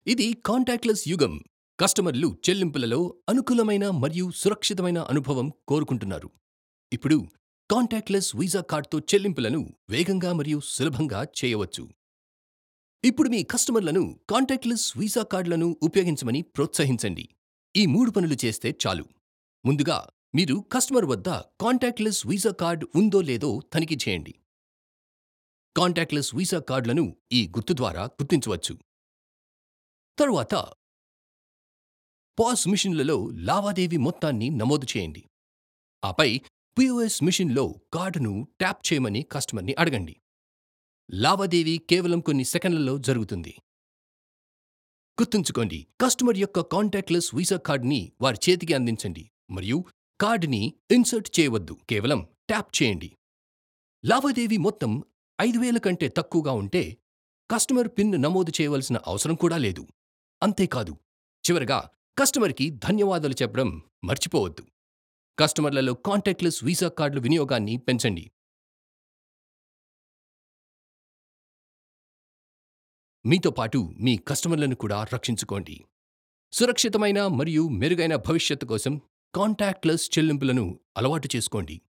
ఇది కాంటాక్ట్లెస్ యుగం. కస్టమర్లు చెల్లింపులలో అనుకూలమైన మరియు సురక్షితమైన అనుభవం కోరుకుంటున్నారు. ఇప్పుడు కాంటాక్ట్లెస్ వీసా కార్డ్తో చెల్లింపులను వేగంగా మరియు సులభంగా చేయవచ్చు. ఇప్పుడు మీ కస్టమర్లను కాంటాక్ట్లెస్ వీసా కార్డ్లను ఉపయోగించమని ప్రోత్సహించండి. ఈ మూడు పనులు చేస్తే చాలు. ముందుగా, మీరు కస్టమర్ వద్ద కాంటాక్ట్లెస్ వీసా కార్డ్ ఉందో లేదో తనిఖీ చేయండి. కాంటాక్ట్లెస్ వీసా కార్డులను ఈ గుర్తు ద్వారా గుర్తించవచ్చు. తరువాత, పాస్ మెషీన్లలో లావాదేవీ మొత్తాన్ని నమోదు చేయండి, ఆపై పిఓఎస్ మెషీన్లో కార్డును ట్యాప్ చేయమని కస్టమర్ని అడగండి. లావాదేవీ కేవలం కొన్ని సెకన్లలో జరుగుతుంది. గుర్తుంచుకోండి, కస్టమర్ యొక్క కాంటాక్ట్లెస్ వీసా కార్డ్ని వారి చేతికి అందించండి మరియు కార్డుని ఇన్సర్ట్ చేయవద్దు, కేవలం ట్యాప్ చేయండి. లావాదేవీ మొత్తం ఐదు వేలు కంటే తక్కువగా ఉంటే, కస్టమర్ పిన్ నమోదు చేయవలసిన అవసరం కూడా లేదు. అంతేకాదు, చివరగా కస్టమర్కి ధన్యవాదాలు చెప్పడం మర్చిపోవద్దు. కస్టమర్లలో కాంటాక్ట్లెస్ వీసా కార్డుల వినియోగాన్ని పెంచండి. మీతో పాటు మీ కస్టమర్లను కూడా రక్షించుకోండి. సురక్షితమైన మరియు మెరుగైన భవిష్యత్తు కోసం కాంటాక్ట్లెస్ చెల్లింపులను అలవాటు చేసుకోండి.